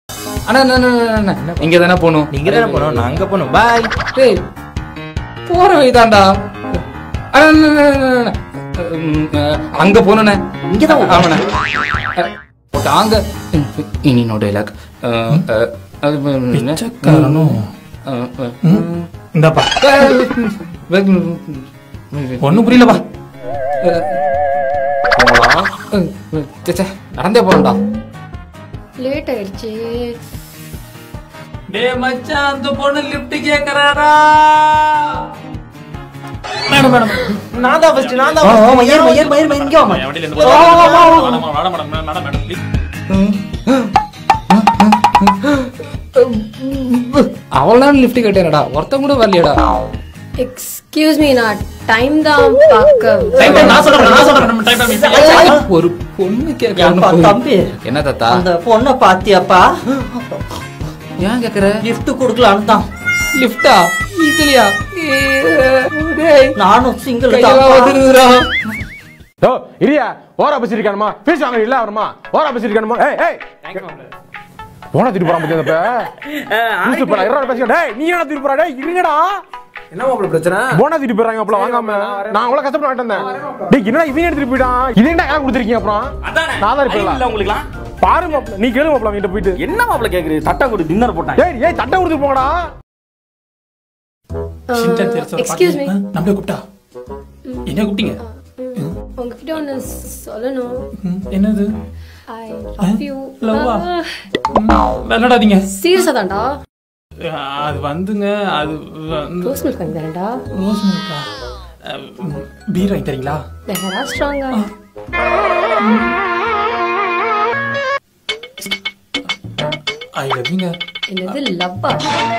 அண்ணா அண்ணா, அண்ணா, அண்ணா, அண்ணா இங்க தானே போகணும் நீங்க தானே போனோம் நான் அங்க போனோம் பாய் டேய் போற வழிதான்டா அண்ணா, அண்ணா, அண்ணா, அண்ணா, அண்ணா. உம், அஹ், அங்க போனே இங்கதான் ஆமாண்ணா அஹ், ஓகே அங்க இனி நோ டைலாக் அது பிச்சைக்காரனும். அஹ், அஹ், இந்தாப்பா அஹ், ஒண்ணும் புரியலப்பா போலாம். அஹ், அஹ், ச்சே, ச்சே, நடந்தே போறோம்டா லேட் ஆயிடுச்சு டே மச்சான் அந்த பொண்ணு லிஃப்ட் கேக்குறாரா மேடம் மேடம் நான் தான் ஃபர்ஸ்ட் நான் தான் மயிர் மயிர் மயிர் மயிர் இங்க வாமா வண்டியில இருந்து madam madam madam madam please. அவள்தான் லிஃப்ட் கேட்டேனடா ஒருத்தன் கூட வரலையடா எக்ஸ்கியூஸ் மீ நான் டைம் தான் பார்க்க Time time நான் சொல்றேன் நான் சொல்றேன் நம்ம time time இப்ப ஒரு பொண்ணு ஏப்பா, கேட்க தம்பி என்ன தாத்தா அந்த பொண்ணை பாத்தியாப்பா ஏன் கேக்குற gift குடுக்கலான்னு தான் லிஃப்டா இதுலயா டேய் நானும் சிங்கிள் கையெல்லாம் தான் வந்துருதுடா ஓ இரியா ஓரா பேசிருக்கானுமா ஃபீஸ் வாங்க இல்ல வருமா ஓரா பேசிருக்கானுமா ஏய் ஏய் போன திருப்பி போறான் பத்தியா இப்ப நியூஸ் போறா இரா பேசிக்க டேய் நீ என்ன திருப்பி போறா டேய் இருங்கடா என்ன மாப்பிள்ள பிரச்சனை போனா திருப்பி போறாங்க அப்பல வாங்காம நான் அவ்வளவு கஷ்டப்பட்டு வாங்கிட்டு வந்தேன் டேய் என்னடா இவன் எடுத்து போயிட்டான் இது என்ன ஏன் கொடுத்துருக்கீங்க அப்புறம் அதானே நான் தான் அறிவு இல்ல இருப்பேன் உங்களுக்குலாம் பாரு மாப்ள நீ கேளு மாப்ள அவங்கிட்ட போயிட்டு என்ன மாப்பிள்ள கேக்குறது தட்டை கொடு டின்னர் போட்டாங்க ஏய் ஏய் தட்டை கொடுத்து போங்கடா எக்ஸ்கியூஸ் மீ நம்மளே கூப்பிட்டா என்ன கூப்பிட்டீங்க உங்ககிட்ட ஒன்று சொல்லணும் ம், என்னது ஐ லவ் யூ love-ஆ? விளையாடாதீங்க சீரியஸா தான்டா அது வந்துங்க அது வந்து ரோஸ் மில்க் வாங்கி தரேன்டா ரோஸ் மில்கா பீர் வாங்கி தரீங்களா வேறா ஸ்ட்ராங்கா ஐ லவ் யூங்க என்னது லவ்வா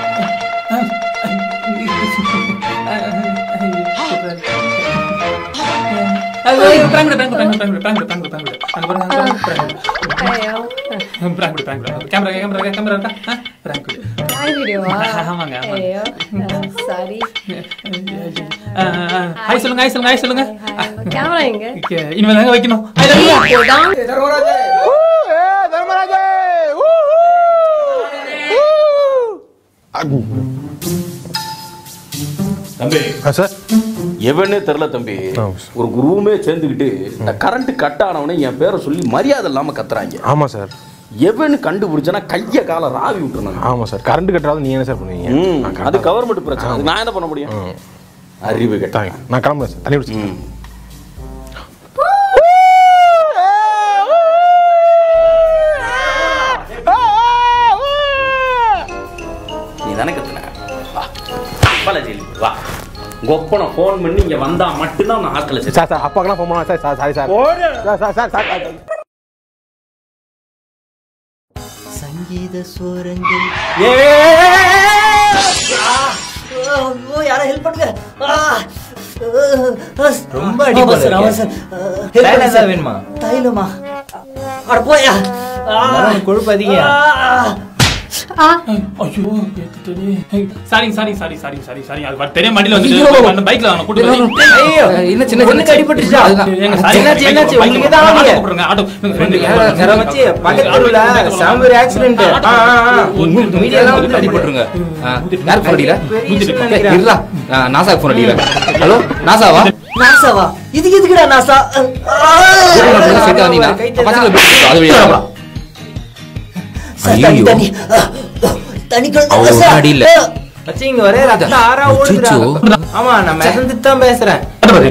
ஐயோ ப்ராங்க் வீடியோவா ஆமாங்க, ஆமாங்க. ஐயோ சாரி ஹாய் சொல்லுங்க ஹாய் சொல்லுங்க ஹாய் சொல்லுங்க கேமரா எங்க இனிமேல் தாங்க வைக்கணும் I love you. இப்போதான் ஏய் தர்மராஜே ஊ, ஊ. தம்பி ஆ, சார் எவனே தெரில தம்பி ஆ. ஒரு குருவுமே சேர்ந்துக்கிட்டு இந்த கரண்ட் கட் ஆனவனே என் பேரை சொல்லி மரியாதை இல்லாம கத்துறாங்க ஆமா சார் எவனு கண்டுபிடிச்சனா கைய கால ராவி விட்டுருந்தாங்க ஆமா சார் கரண்ட் கட்டுறாது நீ என்ன சார் பண்ணுவீங்க ம், நான் அது correct ஆ- கவர்மெண்ட் பிரச்சனை அது நான் என்ன பண்ண முடியும் ம். அறிவு கேட்டாங்க தாங்க. நான் கிளம்புறேன் சார் தண்ணி குடிச்சு ம் நீ தானே கத்துன வா அப்பல ஜெயிலு வா கொப்பனை ஃபோன் பண்ணி இங்க வந்தா மட்டும்தான் நான் ஆட்களை சேர்த்து சார் சார் அப்பாக்கெல்லாம் ஃபோன் பண்ணலாம் sir sir sorry sir sir sir sir sir சங்கீத சோரங்கள் யாரா ஹெல்ப் பண்ணுங்க ரொம்ப அடி வேணுமா தைலமா அட போயா கொழுப்பு அதிகம் ஐயோ sorry sorry sorry sorry sorry sorry அது வர- தெரிய மாட்டில வந்து அந்த பைக்ல அவன கூட்டி வந்து ஐயோ என்ன சின்ன பொண்ணுக்கு அடிபட்டுருச்சா? ஏங்க, sorry, என்னாச்சு, bike- என்னாச்சு? bike- உங்களுக்கு தான் ஆட்டோ ஆகுது. கூப்பிடுங்க, ஆட்டோ. ரெண்டு- யாரை வச்சு? பக்கத்து தெருவுல சாம்பர் accident. ஆ, ஆ, ஆ. மீடியா எல்லாம் வந்து அடிபட்டுருங்க ஆ, யாருக்கு ஃபோன் அடியில பெரிய issue ஏய், நினைக்கிறேன். இருடா நான் நாசாக்கு ஃபோன் அடியில ஹலோ நாசாவா நாசாவா இதுக்கு எதுக்குடா நாசா சேர்த்து வந்தீங்கன்னா பசங்களை போய் அது வழியா வா. சார், தண்ணி ஐயோ. தண்ணி ஆ, ஆ, தண்ணி கொண்டு அவ வாங்க, ஒரு சார். அடி இல்ல. ஆ. மச்சி, இங்க ஒரே ரத்தம் ஆறா ஓடுதுடா. அச்சச்சோ. ஆமா நான் மிதந்துட்டு தான் பேசுறேன்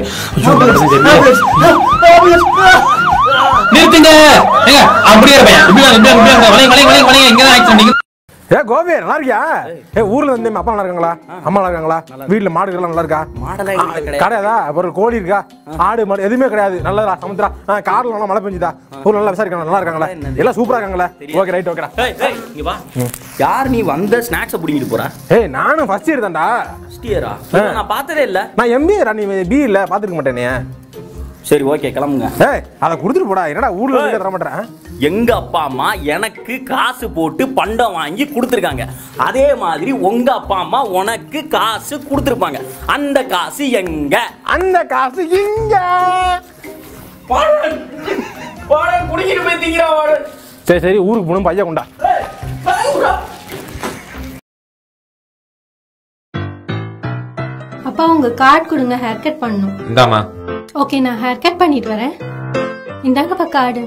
நிறுத்துங்க ஏங்க அப்படியே இருப்பேன் இப்படி வாங்க, இப்படி வாங்க, இப்படி வாங்க. வளைங்க, வளைங்க, வளைங்க, வளைங்க. இங்க தான் ஆக்சிடென்ட் நீங்க ஏ கோபி நல்லா இருக்கியா ஏ ஊர்ல வந்து அப்பா நல்லா இருக்காங்களா அம்மா நல்லா இருக்காங்களா வீட்டுல மாடுகள் நல்லா இருக்கா மாடெல்லாம் எங்க வீட்டுல கிடையாது. கிடையாதா அப்புறம் கோழி இருக்கா ஆடு மாடு எதுவுமே கிடையாது நல்லதா சமுத்திரா கார்ல நல்லா மழை பெஞ்சுதா ஊர்ல நல்லா விசாரிக்காங்க நல்லா இருக்காங்களா எல்லாம் சூப்பரா இருக்காங்களா ஓகே ரைட் ஓகேடா ஏய், ஏய், இங்க வா யார் நீ வந்த ஸ்நாக்ஸ் புடிங்கிட்டு போற ஏய் நானும் ஃபர்ஸ்ட் இயர் தான்டா ஃபர்ஸ்ட் இயரா நான் பார்த்ததே இல்ல நான் எம்பிஏ நீ பி இல்ல பாத்துக்க மாட்டேனே சரி ஓகே கிளம்புங்க ஏய் அதை கொடுத்துட்டு போடா என்னடா ஊர்ல வந்து தர மாட்டேன் எங்க அப்பா அம்மா எனக்கு காசு போட்டு பண்டம் வாங்கி கொடுத்துருக்காங்க அதே மாதிரி உங்க அப்பா அம்மா உனக்கு காசு கொடுத்துருப்பாங்க அந்த காசு எங்க அந்த காசு இங்க குடிக்கிட்டு போய் திங்கிறா சரி சரி ஊருக்கு போகணும் பையன் கொண்டா அப்பா உங்க கார்டு கொடுங்க ஹேர் கட் பண்ணணும் இந்தாமா ஓகே நான் ஹேர் கட் பண்ணிட்டு வரேன் இந்தாங்கப்பா கார்டு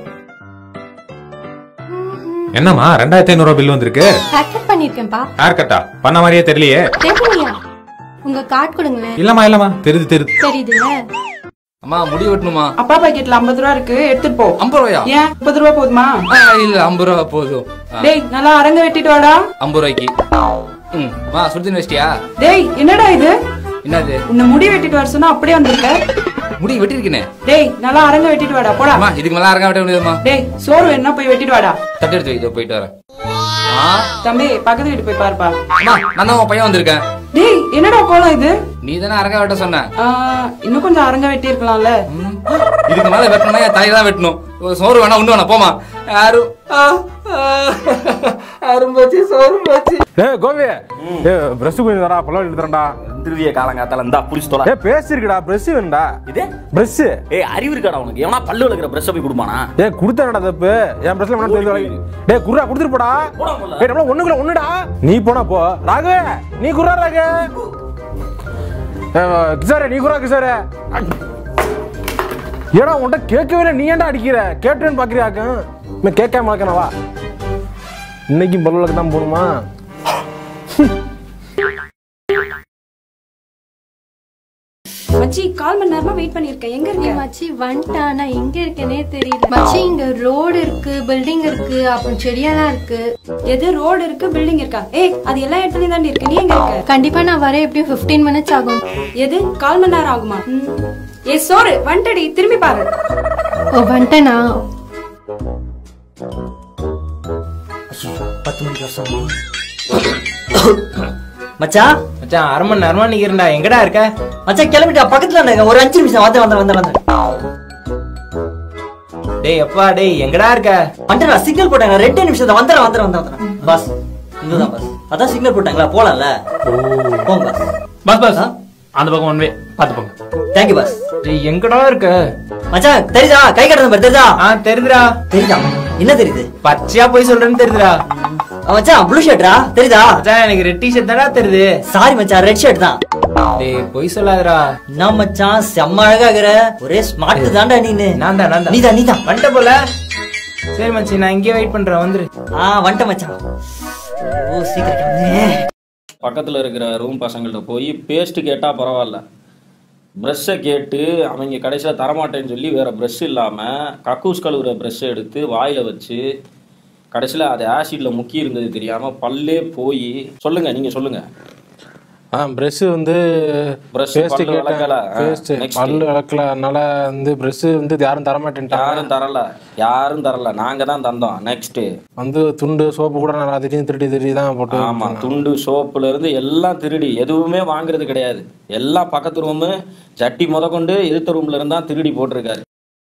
என்னம்மா ரெண்டாயிரத்தி ஐநூறு பில் வந்திருக்கு ஹேர் கட் பண்ணிருக்கேன்ப்பா ஹேர் கட்டா பண்ண மாதிரியே தெரியலையே தெரியலையா உங்க கார்டு கொடுங்களேன் இல்லம்மா இல்லம்மா தெரியுது தெரியுது தெரியுதுல்ல அம்மா முடி வெட்டணுமா அப்பா பாக்கெட்ல ஐம்பது ரூபா இருக்கு எடுத்துட்டு போ ஐம்பது ரூபாயா ஏன் முப்பது ரூபா போதுமா ஆ, இல்ல ஐம்பது ரூபா போதும் ஆ, டேய் நல்லா அரங்க வெட்டிட்டு வாடா ஐம்பது ரூபாய்க்கு ம் மா சுடுதண்ணி வச்சிட்டியா டேய் என்னடா இது என்னது உன்னை முடி வெட்டிட்டு வர சொன்னா அப்படியே வந்திருக்க முடி வெட்டிருக்கேனே டேய் நல்லா அரங்க வெட்டிட்டு வாடா போடா அம்மா இதுக்கு மேல அரங்க வெட்ட முடியாதுமா டேய் சோறு வேணா போய் வெட்டிட்டு வாடா தட்டு எடுத்து வை, இதோ போயிட்டு வரேன் ஆ தம்பி பக்கத்து வீட்டு போய் பாருப்பா அம்மா நான் தான் உன் பையன் வந்திருக்கேன் டேய் என்னடா கோலம் இது நீ தானே அரங்க வெட்ட சொன்ன ஆ, இன்னும் கொஞ்சம் அரங்க வெட்டி இருக்கலாம்ல ம், இதுக்கு மேல வெட்டணும்னா என் தலையை தான் வெட்டணும் ஒரு சோறு வேணா உண்டு வேணா போமா யாரும் அரும்பாச்சு சோறு பாச்சு ஏ கோவி ஏ பிரஷ் கொஞ்சம் தரா பல்ல எடுத்து தரேன்டா திருவிய காலங்காத்தால இந்தா புடிச்சு தொலை ஏ பேசிருக்கடா பிரஷ் வேணும்டா இது பிரஷ் ஏய் அறிவு இருக்காடா உனக்கு எவனா பல்லு விளக்குற பிரஷ் போய் கொடுப்பானா ஏ குடுத்தனடா தப்பு என் பிரஷ்ல வேணா தெரிஞ்சு வரை டேய் குர்ரா குடுத்துட்டு போடா போடா முதல்ல. ஏய் நம்மள ஒண்ணுக்குள்ள ஒண்ணுடா நீ போனா போ ராகு நீ குர்ரா ராகு ஏ, கிசாரே நீ குர்ரா கிசாரே ஏடா உன்கிட்ட கேட்கவே இல்லை நீ ஏன்டா அடிக்கிற கேட்டேன்னு பாக்குறியாக்கும் நான் கேட்காம வளர்க்கணவா இன்னைக்கும் பல்லுலக்கு தான் போகணுமா மச்சி கால் மணி நேரமா வெயிட் பண்ணிருக்கேன் எங்க ஏய் இருக்க மச்சி வந்துட்டானா எங்க இருக்கேனே தெரியல மச்சி இங்க ரோடு இருக்கு பில்டிங் இருக்கு அப்புறம் செடியெல்லாம் இருக்கு எது ரோடு இருக்கு பில்டிங் இருக்கா ஏய் அது எல்லா இடத்துலயும் தாண்டி இருக்கு நீ எங்க இருக்க கண்டிப்பா நான் வர எப்படியும் 15 மினிட்ஸ் ஆகும் எது கால் மணி நேரம் ஆகுமா ஏ சோறு வந்துட்டடி திரும்பி பாரு ஓ வந்துட்டேனா பத்து மணிக்கு வருஷமா மச்சான் மச்சான் அரை மணி நேரமா நீ இருந்தா எங்கடா இருக்க மச்சான் கிளம்பிட்டா பக்கத்துல இருக்க ஒரு அஞ்சு நிமிஷம் வந்து வந்து வந்து வந்து டேய் அப்பா டேய் எங்கடா இருக்க வந்துடா சிக்னல் போட்டாங்க ரெண்டே நிமிஷம் வந்துடுறேன் வந்துடுறேன் வந்துடுறேன் பாஸ் இங்கதான் பாஸ் அதான் சிக்னல் போட்டாங்களா போலாம்ல போங்க பாஸ் பஸ் பஸ் அந்த பக்கம் ஒன் வே பாத்து போங்க தேங்க்யூ பாஸ் டேய் எங்கடா இருக்க மச்சான் தெரியுதா கை கட்டணும் பாரு தெரியுதா ஆ தெரியுதுடா தெரியுதா என்ன தெரியுது பச்சையா போய் சொல்றேன்னு தெரியுதுடா அஹ் மச்சான் ப்ளூ ஷர்ட்டா தெரியுதா மச்சான் எனக்கு ரெட் டிஷர்ட் தானா தெரியுது சாரி மச்சான் ரெட் ஷர்ட் தான் டேய் பொய் சொல்லாதடா என்ன மச்சான் செம்ம அழகா இருக்கிற ஒரே ஸ்மார்ட் தான்டா நீனு நான் தான் நான் தான் நீதான் நீதான் வந்துட்ட போல சரி மச்சி நான் இங்கே வெயிட் பண்றேன் வந்துரு ஆ வந்துட்டேன் மச்சான் ஓ சீக்கிரம் கிளம்புங்க. பக்கத்தில் இருக்கிற ரூம் பசங்கள்ட்ட போய் பேஸ்ட் கேட்டால் பரவாயில்ல ப்ரெஷ்ஷை கேட்டு அவங்க கடைசியில் தரமாட்டேன்னு சொல்லி வேறு ப்ரெஷ் இல்லாமல் கக்கூஸ் கழுவுற ப்ரெஷ்ஷை எடுத்து வாயில் வச்சு கடைசியில் அது ஆசிடில் முக்கி இருந்தது தெரியாமல் பல்லே போய் சொல்லுங்கள் நீங்கள் சொல்லுங்கள் ஆ பிரஷ் வந்து Brush பேஸ்ட் பல்லு விளக்கல. கேட்டேன் ஆ, பேஸ்ட் next. பல்லு விளக்கல அதனால வந்து பிரஷ் வந்து யாரும் தர மாட்டேன்ட்டாங்க யாரும் தரல யாரும் தரல நாங்கள் தான் தந்தோம் நெக்ஸ்ட்டு வந்து துண்டு சோப்பு கூட நான் திடீர்னு திருடி திருடி தான் போட்டு ஆமாம் துண்டு சோப்புல இருந்து எல்லாம் திருடி எதுவுமே வாங்குறது கிடையாது எல்லாம் பக்கத்து ரூமு சட்டி முத கொண்டு எதிர்த்த ரூம்ல இருந்தா திருடி போட்டிருக்காரு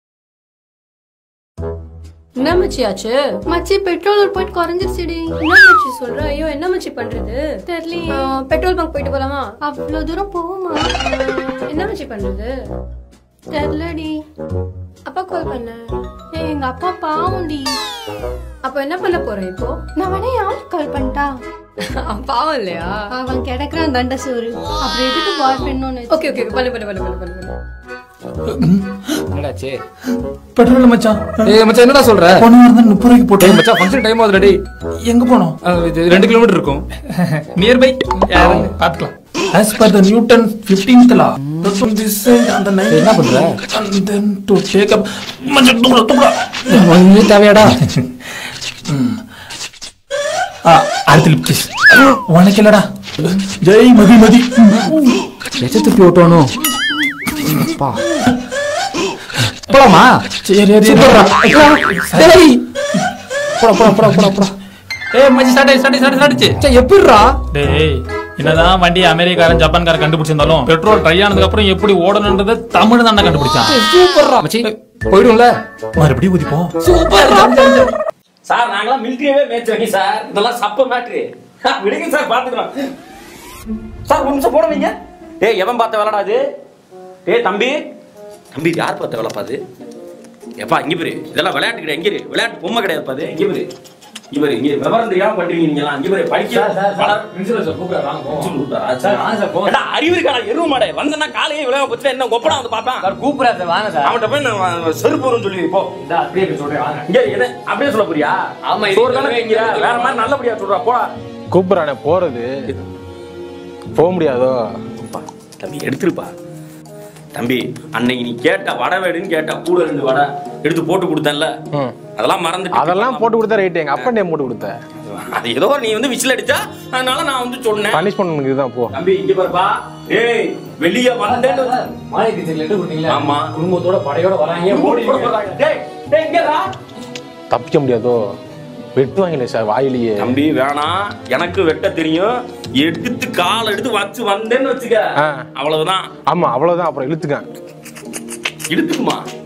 என்ன மச்சி ஆச்சு மச்சி பெட்ரோல் ஒரு பாயிண்ட் குறைஞ்சிருச்சுடி என்ன மச்சி சொல்ற ஐயோ என்ன மச்சி பண்றது தெரியல பெட்ரோல் பங்க் போயிட்டு போலாமா அவ்வளவு தூரம் போகுமா என்ன மச்சி பண்றது தெரியலடி அப்பா கால் பண்ண ஏய் எங்க அப்பா பாவம்டி அப்ப என்ன பண்ண போற இப்போ நான் வேணா யாருக்கு கால் பண்ணிட்டா பாவம் இல்லையா அவன் கிடைக்கிறான் தண்ட சோறு அப்புறம் எதுக்கு பாய் ஃப்ரெண்ட் ஓகே ஓகே பண்ணு பண்ணு பண்ணு பண்ணு பண்ணு பண்ணு என்னடாச்சு பெட்ரோல் மச்சான் ஏய் மச்சான் என்னடா சொல்ற போன வாரம் தான் முப்பது ரூபாய்க்கு டேய் போட்டேன் மச்சான் ஃபங்க்ஷன் டைம் ஆகுதுடா டேய் எங்க போனோம் ஆ, இது ரெண்டு கிலோமீட்டர் இருக்கும் நியர் பை பாத்துக்கலாம் as per the newton 15th law from this side and the 9th என்ன பண்ற? and then to take up மச்சான் தூக்குடா தூக்குடா ஒண்ணுமே தேவையாடா ஆ அடுத்த லிப் கிஸ் உனக்கு இல்லடா ஜெய் மதி மதி எச்ச துப்பி ஓட்டணும் பா போலாமா சரி சரி சூப்பர்ரா டேய் போடா போடா போடா போடா போடா ஏய் மச்சி ஸ்டார்ட் ஸ்டார்ட் ஸ்டார்ட் ஸ்டார்ட்ச்சு சே எப்படிடா டேய் என்னதான் வண்டி அமெரிக்காரன் ஜப்பான்காரன் கண்டுபிடிச்சிருந்தாலும் பெட்ரோல் ட்ரை ஆனதுக்கு அப்புறம் எப்படி ஓடணுன்றத தமிழ் தான் கண்டுபிடிச்சான் சூப்பர்ரா மச்சி போயிடும்ல மறுபடியும் குதிப்போம் சூப்பர்ரா சார் நாங்களாம் மிலிட்ரியாவே மேய்ச்சவங்க சார் இதெல்லாம் சப்ப மேட்ரு விடுங்க சார் பாத்துக்கலாம் சார் ஒரு நிமிஷம் போட வைங்க டேய் எவன் பார்த்த வேலைடா அது டேய் தம்பி தம்பி இது யார் பார்த்த வேலைப்பா அது எப்பா இங்க பேரு இதெல்லாம் விளையாட்டு கிடையாது எங்க இரு விளையாட்டு பொம்மை கிடையாது பாது இங்க பேரு இவர் இங்க விவரம் தெரியாம பண்றீங்க நீங்க எல்லாம் இவரை படிக்க வளர- பிரின்சிபல் சார் கூப்பிடுறாரு வாங்க போவோம். கூப்பிடுறாரா? சார் வாங்க சார் போவோம். ஏடா, அறிவு இருக்காடா எருவு மாடே வந்தனா காலையே விளையாட போச்சுல என்ன கொப்படா வந்து பாப்பேன் சார் கூப்பிடுறாரு சார் வாங்க சார் அவன்கிட்ட போய் நான் செருப்பு வரும்னு சொல்லி போ இந்தா, அப்படியே போய் சொல்றேன் வாங்க இங்க என்ன அப்படியே சொல்ல போறியா ஆமா, இது சோறு தானே இதுவே திங்கிற? இங்க வேற மாதிரி நல்லபடியா சொல்றா போடா கூப்பிடுறானே போறது போக முடியாதோ தம்பி எடுத்துருப்பா தம்பி அன்னைக்கு நீ கேட்ட வடை வேடுன்னு கேட்ட கூட ரெண்டு வடை எடுத்து போட்டு கொடுத்தேன்ல ம். அதெல்லாம் மறந்துட்டு அதெல்லாம் போட்டு கொடுத்தா ரைட் எங்க அப்பா நேம் போட்டு கொடுத்த அது ஏதோ நீ வந்து விசில் அடிச்சா அதனால நான் வந்து சொன்னேன் பனிஷ்மெண்ட் இதுதான் போ தம்பி இங்க பாருப்பா ஏய் வெளிய வந்தேன்னு மாலை டீச்சர் லெட்டர் கொடுத்தீங்களா ஆமா. குடும்பத்தோட படையோட வராங்க ஓடி டேய் டேய் இங்கடா தப்பிக்க முடியாதோ வெட்டுவாங்களே சார் வாயிலேயே தம்பி வேணாம் எனக்கு வெட்ட தெரியும் எடுத்து கால் எடுத்து வச்சு வந்தேன்னு வச்சுக்க ஆ. அவ்வளவுதான் ஆமா அவ்வளவுதான் அப்புறம் இழுத்துக்கேன் இழுத்துக்குமா